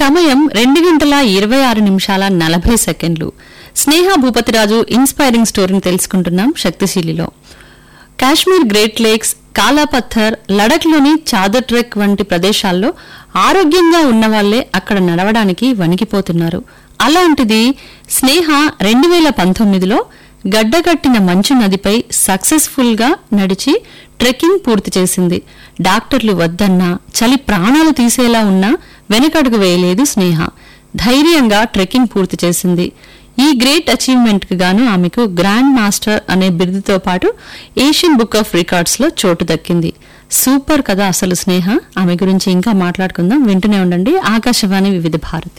సమయం రెండు గంటల ఇరవై ఆరు నిమిషాల నలభై సెకండ్లు స్నేహ భూపతిరాజు ఇన్స్పైరింగ్ స్టోరీని తెలుసుకుంటున్నాం శక్తిశీలిలో కాశ్మీర్ గ్రేట్ లేక్స్ కాలాపత్తర్ లడఖ్లోని చాదర్ ట్రెక్ వంటి ప్రదేశాల్లో ఆరోగ్యంగా ఉన్నవాళ్లే అక్కడ నడవడానికి వణికిపోతున్నారు అలాంటిది స్నేహ రెండు వేల పంతొమ్మిదిలో గడ్డకట్టిన మంచు నదిపై సక్సెస్ఫుల్ గా నడిచి ట్రెక్కింగ్ పూర్తి చేసింది డాక్టర్లు వద్దన్నా చలి ప్రాణాలు తీసేలా ఉన్నా వెనకడుగు వేయలేదు స్నేహ ధైర్యంగా ట్రెక్కింగ్ పూర్తి చేసింది ఈ గ్రేట్ అచీవ్మెంట్ కు గాను ఆమెకు గ్రాండ్ మాస్టర్ అనే బిరుదుతో పాటు ఏషియన్ బుక్ ఆఫ్ రికార్డ్స్ లో చోటు దక్కింది సూపర్ కదా అసలు స్నేహ ఆమె గురించి ఇంకా మాట్లాడుకుందాం వింటూనే ఉండండి ఆకాశవాణి వివిధ భారతి